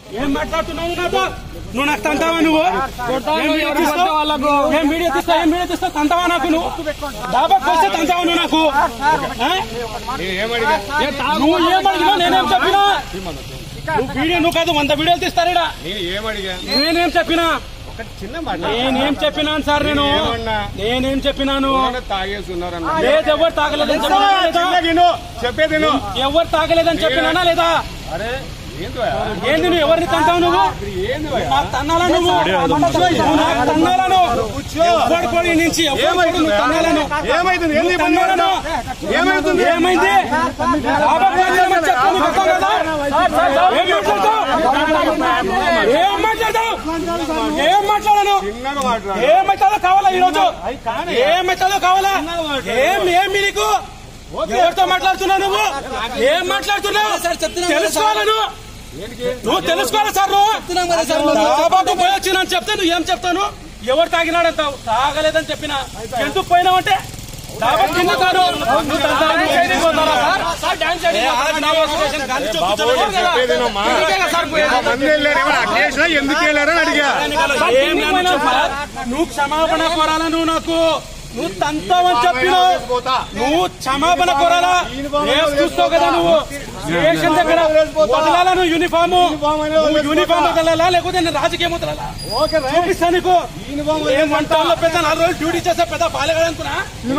ఏం మాట్లాడుతున్నావు నాతో నువ్వు నాకు తంతావా నువ్వు ఏం వీడియో తీస్తావు? ఏం వీడియో తీస్తా ఏం వీడియో తీస్తావు తంతావా నాకు నువ్వు డాబాకి వస్తే తంతావా నువ్వు నాకు ఆ? నువ్వు ఏం అడిగినా నేనేం చెప్పినా నువ్వు వీడియో నువ్వు కాదు వంద వీడియోలు తీస్తారా నేను ఏమడిగా నేనేం చెప్పినా ఒక చిన్న మాట నేనేం చెప్పినాను సార్ నేను ఏమన్నా? నేనేం చెప్పినాను ఎవరైనా తాగేసి ఉన్నారన్న లేదు ఎవరు తాగలేదని చెప్పినా లేదా విను చెప్పేది విను ఎవరు తాగలేదని చెప్పినానా లేదా అరే ఏంది ఏంది నువ్వు ఎవరిని తంతావు నువ్వు ఏంది నాకు తన్నాలా నువ్వు నువ్వు నాకు తన్నాలా నువ్వు ఎవరి పొడి నుంచి ఎవరి పొడి నువ్వు తన్నాలను ఏమైతుంది నువ్వు తన్నాలను ఏమైతుంది ఏమైంది బాబాకు వచ్చామని చెప్తాను నీకు అర్థం కాదా? ఏం మాట్లాడతావు ఏం మాట్లాడతావు ఏం మాట్లాడను చిన్నగా మాట్లాడు ఏం మాట్లాడో కావాలా ఈ రోజు ఏం మాట్లాడో కావాలా ఏం ఏమి నీకు ఎవరితో మాట్లాడుతున్నావు నువ్వు ఏం మాట్లాడుతున్నావు తెలుసుకోవాలి నువ్వు నువ్వు తెలుసుకోవాలి సార్ నువ్వు డాబాకు పోయి వచ్చినని చెప్తే నువ్వు ఏం చెప్తాను ఎవరు తాగినాడంటావు తాగలేదని చెప్పిన ఎందుకు పోయినావంటే డాబా కింద కాదు నువ్వు డాన్స్ చేయడానికి పోతారా సార్? సార్ డాన్స్ చేయడానికి పోతారా? నా observation గాంధీ చౌక్ బాబు కూర్చోలేదు కదా? చెప్పేది వినమ్మా. ఇందుకే కదా సార్ పోయేది? మంది వెళ్ళారు ఏమన్నా అకేసినా ఎందుకు వెళ్ళారని అడిగా ఏం నేను సార్? నువ్వు క్షమాపణ కోరాలా నువ్వు నాకు నువ్వు తంతావని చెప్పినావు నువ్వు క్షమాపణ కోరాలా రేపు చూస్తావు కదా నువ్వు స్టేషన్ దగ్గర వదలాలా నువ్వు యూనిఫామ్ నువ్వు యూనిఫామ్ వదలాలా లేకపోతే నేను రాజకీయం వదలాలా చూపిస్తా నీకు ఏం వంటల్లో పెద్ద నాలుగు రోజులు డ్యూటీ చేసే పెద్ద బాలగాడు అనుకున్నా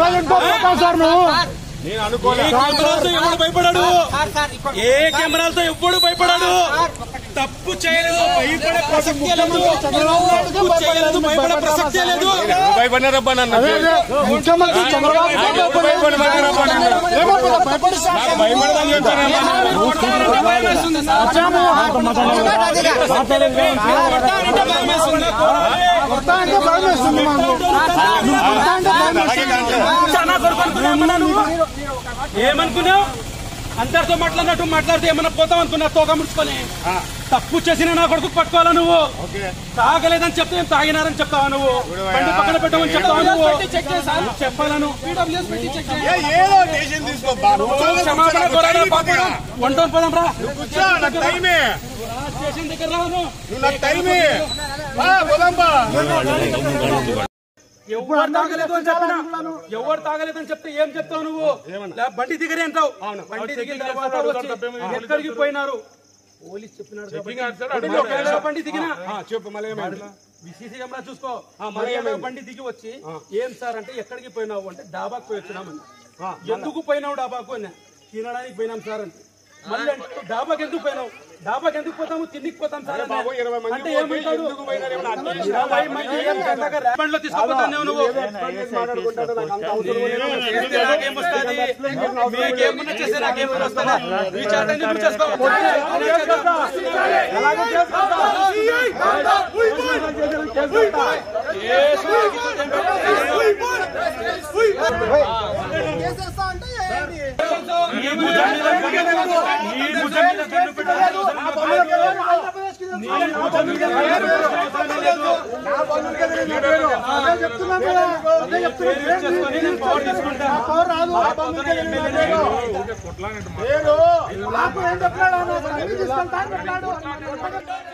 నేను అనుకోలే ఏ కెమెరాలతో ఎవడు భయపడాడు ఏ కెమెరాలతో ఎవ్వడు భయపడాడు తప్పు చేయలేదు భయపడే ప్రసక్తే లేదు తప్పు చేయలేదు భయపడే ప్రసక్తే లేదు భయపడినారబ్బా నన్ను ముఖ్యమంత్రి చంద్రబాబు నాయుడు నాకు భయపడమన్నారబ్బా నన్ను ఏమంటారు? భయపడిస్తా- నాకు భయపడదని చెప్పారమ్మా నన్ను. కొడతానంటే భయం వేస్తుంది సార్. కొడతానంటే భయం వేస్తుంది నాకు. కొడతా అంటే భయం వేస్తుంది మాకు. నువ్వు కొడతా అంటే భయం వేస్తుంది. చాలా కొడుకు అనుకున్నావు ఏమన్నా నువ్వు? ఏమనుకున్నావు అందరితో మాట్లాడినట్టు మాట్లాడితే ఏమన్నా పోతావు అనుకున్నా తోక ముడుచుకొని తప్పు చేసిన నా కొడుకు పట్టుకోవాలా నువ్వు తాగలేదని చెప్తే ఏం తాగినారని చెప్తావా నువ్వు బండి పక్కన పెట్టమని చెప్తావా నువ్వు నువ్వు చెప్పాలను ఏ, ఏదో డెసిషన్ తీసుకో బా. క్షమాపణ కోరాలా పాపం వంటోన్ పోదాం రా కూర్చో, నాకు టైమే స్టేషన్ దగ్గర రాను నువ్వు నాకు టైమే బా, పోదాంబా. ఎవరు తాగలేదు అని చెప్పినా ఎవరు తాగలేదు అని చెప్తే ఏం చెప్తావు నువ్వు లే, బండి దిగరే అంటావు బండి దిగిన తర్వాత వచ్చి ఎక్కడికి పోయినారు పోలీస్ చెప్పినాడు కాబట్టి ఒకవేళ బండి దిగినా ఆ, చెప్పు మళ్ళీ ఏమైంది? విసిసి కెమెరా చూసుకో మళ్ళీ బండి దిగి వచ్చి ఏం సార్ అంటే ఎక్కడికి పోయినావు అంటే డాబాకు పోయి వచ్చినామని ఎందుకు పోయినావు డాబాకు అని తినడానికి పోయినాం సార్ అంటే మళ్ళీ అంటే డాబాకి ఎందుకు పోయినావు డాబాకి ఎందుకు పోతాము తిండికి పోతాం సార్ అని. బాబు, ఇరవై మంది అంటే పోతే ఏమంటాడు ఎందుకు పోయినారు? ఏమన్నా అర్థం ఇరవై మంది ఏం పెద్దగా ర్యాపిడ్ లో తీసుకుపోతాను నువ్వు మాట్లాడుకుంటాడు నాకు అంత అవసరం లేదు. చేస్తే నాకేం వస్తుంది మీకేమన్నా చేస్తే నాకేం వస్తుంది మీ చేత నువ్వు చేసుకో నీ భుజం మీద నీ భుజం మీద కన్ను పెట్టాలి నీ భుజం మీద అదే చెప్తున్నాను కదా. అదే చెప్తున్నాను. ఏం చేసుకొని నేను పవర్ తీసుకుంటా నా పవర్ రాదు. ఆ పవర్ మీద నేను వెళ్ళలేను. నేను నాకు ఏం చెప్పాడు అన్న? అన్ని తీసుకెళ్తా అని చెప్పాడు.